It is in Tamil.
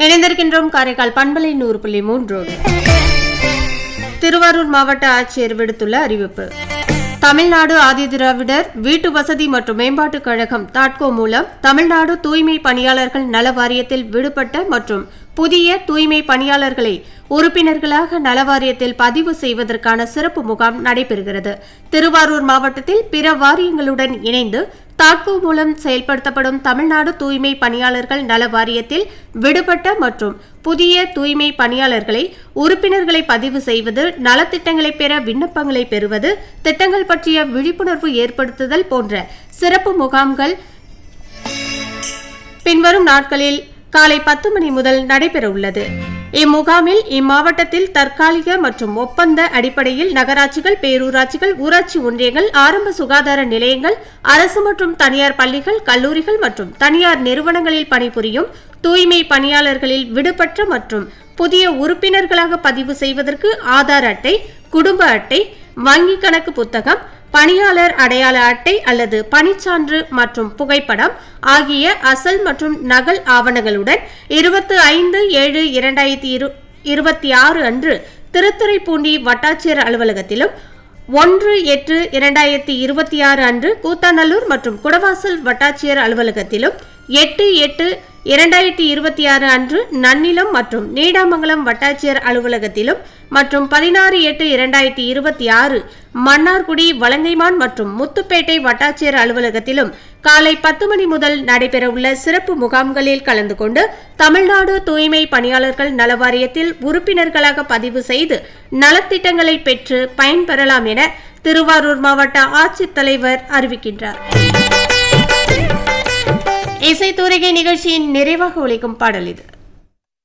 இணைந்திருக்கின்றோம் காரைக்கால் பண்பலை நூறு புள்ளி மூன்றோடு திருவாரூர் மாவட்ட ஆட்சியர் விடுத்துள்ள அறிவிப்பு தமிழ்நாடு ஆதிதிராவிடர் வீட்டு வசதி மற்றும் மேம்பாட்டுக் கழகம் தாட்கோ மூலம் தமிழ்நாடு தூய்மை பணியாளர்கள் நல வாரியத்தில் விடுபட்ட மற்றும் புதிய தூய்மை பணியாளர்களை உறுப்பினர்களாக நல வாரியத்தில் பதிவு செய்வதற்கான சிறப்பு முகாம் நடைபெறுகிறது திருவாரூர் மாவட்டத்தில் பிற வாரியங்களுடன் இணைந்து தாட்கோ மூலம் செயல்படுத்தப்படும் தமிழ்நாடு தூய்மை பணியாளர்கள் நல வாரியத்தில் விடுபட்ட மற்றும் புதிய தூய்மை பணியாளர்களை உறுப்பினர்களை பதிவு செய்வது நலத்திட்டங்களை பெற விண்ணப்பங்களை பெறுவது திட்டங்கள் பற்றிய விழிப்புணர்வு ஏற்படுத்துதல் போன்ற சிறப்பு முகாம்கள் பின்வரும் நாட்களில் காலை பத்து மணி முதல் நடைபெற உள்ளது இம்முகாமில் இம்மாவட்டத்தில் தற்காலிக மற்றும் ஒப்பந்த அடிப்படையில் நகராட்சிகள் பேரூராட்சிகள் ஊராட்சி ஒன்றியங்கள் ஆரம்ப சுகாதார நிலையங்கள் அரசு மற்றும் தனியார் பள்ளிகள் கல்லூரிகள் மற்றும் தனியார் நிறுவனங்களில் பணிபுரியும் தூய்மை பணியாளர்களில் விடுபட்ட மற்றும் புதிய உறுப்பினர்களாக பதிவு செய்வதற்கு ஆதார் அட்டை குடும்ப அட்டை வங்கி கணக்கு புத்தகம் பணியாளர் அடையாள அட்டை அல்லது பணிச்சான்று மற்றும் புகைப்படம் ஆகிய அசல் மற்றும் நகல் ஆவணங்களுடன் இருபத்தி ஐந்து ஏழு இரண்டாயிரத்தி இரு இருபத்தி ஆறு அன்று திருத்துறைப்பூண்டி வட்டாட்சியர் அலுவலகத்திலும் ஒன்று எட்டு இரண்டாயிரத்தி இருபத்தி ஆறு அன்று கூத்தாநல்லூர் மற்றும் குடவாசல் வட்டாட்சியர் அலுவலகத்திலும் எட்டு எட்டு இரண்டாயிரத்தி இருபத்தி ஆறு அன்று நன்னிலம் மற்றும் நீடாமங்கலம் வட்டாட்சியர் அலுவலகத்திலும் மற்றும் பதினாறு எட்டு இரண்டாயிரத்தி இருபத்தி ஆறு மன்னார்குடி வலங்கைமான் மற்றும் முத்துப்பேட்டை வட்டாட்சியர் அலுவலகத்திலும் காலை பத்து மணி முதல் நடைபெறவுள்ள சிறப்பு முகாம்களில் கலந்து கொண்டு தமிழ்நாடு தூய்மை பணியாளர்கள் நலவாரியத்தில் உறுப்பினர்களாக பதிவு செய்து நலத்திட்டங்களை பெற்று பயன்பெறலாம் என திருவாரூர் மாவட்ட ஆட்சித்தலைவர் அறிவிக்கின்றார் இசைத்தூரிகை நிகழ்ச்சியின் நிறைவாக ஒழிக்கும் பாடல் இது